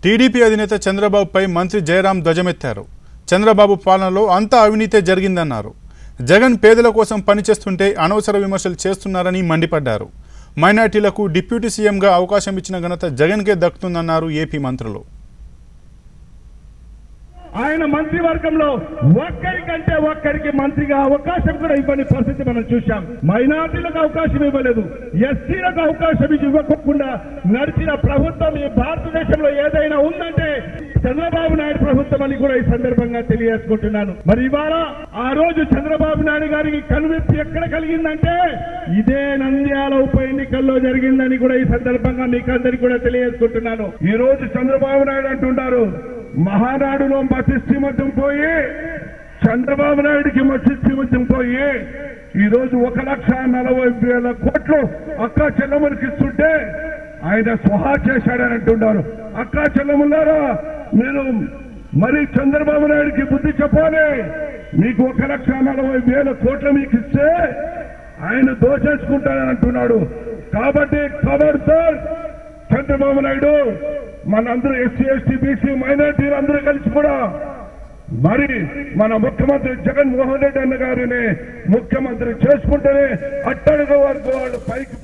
TDP అధినేత చంద్రబాబుపై మంత్రి జయరాం ధ్వజమెత్తారు చంద్రబాబు పాలనలో అంతా అవినీతే జరిగిందన్నారు జగన్ పేదల కోసం పనిచేస్తుంటే అనవసర విమర్శలు చేస్తున్నారని మండిపడ్డారు మైనార్టీలకు డిప్యూటీ సీఎంగా అవకాశం ఇచ్చిన ఘనత జగన్కే దక్కుతుందన్నారు ఏపీ మంత్రులు ఆయన మంత్రివర్గంలో ఒక్కరికంటే ఒక్కరికి మంత్రిగా అవకాశం కూడా ఇవ్వని పరిస్థితి మనం చూశాం మైనార్టీలకు అవకాశం ఇవ్వలేదు ఎస్సీలకు అవకాశం ఇవ్వకుండా నడిచిన ప్రభుత్వం ఈ భారతదేశంలో ఏదైనా ఉందంటే చంద్రబాబు నాయుడు ప్రభుత్వం అని కూడా ఈ సందర్భంగా తెలియజేసుకుంటున్నాను మరి ఇవాళ ఆ రోజు చంద్రబాబు నాయుడు గారికి కనువిప్పు ఎక్కడ కలిగిందంటే ఇదే నంద్యాల ఉప ఎన్నికల్లో జరిగిందని కూడా ఈ సందర్భంగా మీకు అందరికీ కూడా తెలియజేసుకుంటున్నాను ఈ రోజు చంద్రబాబు నాయుడు అంటున్నారు మహానాడులో మత్స్య మద్యం పోయి చంద్రబాబు నాయుడికి మత్స్య మద్యం పోయి ఈ రోజు ఒక లక్ష నలభై వేల కోట్లు అక్క చెల్లెములకి ఇస్తుంటే ఆయన స్వహా చేశాడని అంటున్నారు అక్క చెల్లెములారా మీరు మరి చంద్రబాబు నాయుడికి బుద్ధి చెప్పాలి మీకు ఒక లక్ష నలభై వేల కోట్లు మీకు ఇస్తే ఆయన దోచేసుకుంటాడని అంటున్నాడు కాబట్టి ఖబర్దార్ చంద్రబాబు నాయుడు మనందరూ ఎస్సీ ఎస్టీ బీసీ మైనార్టీలు అందరూ కలిసి కూడా మరి మన ముఖ్యమంత్రి జగన్మోహన్ రెడ్డి అన్న గారిని ముఖ్యమంత్రి చేసుకుంటేనే అట్టడుగు వరకు వాళ్ళు పైకి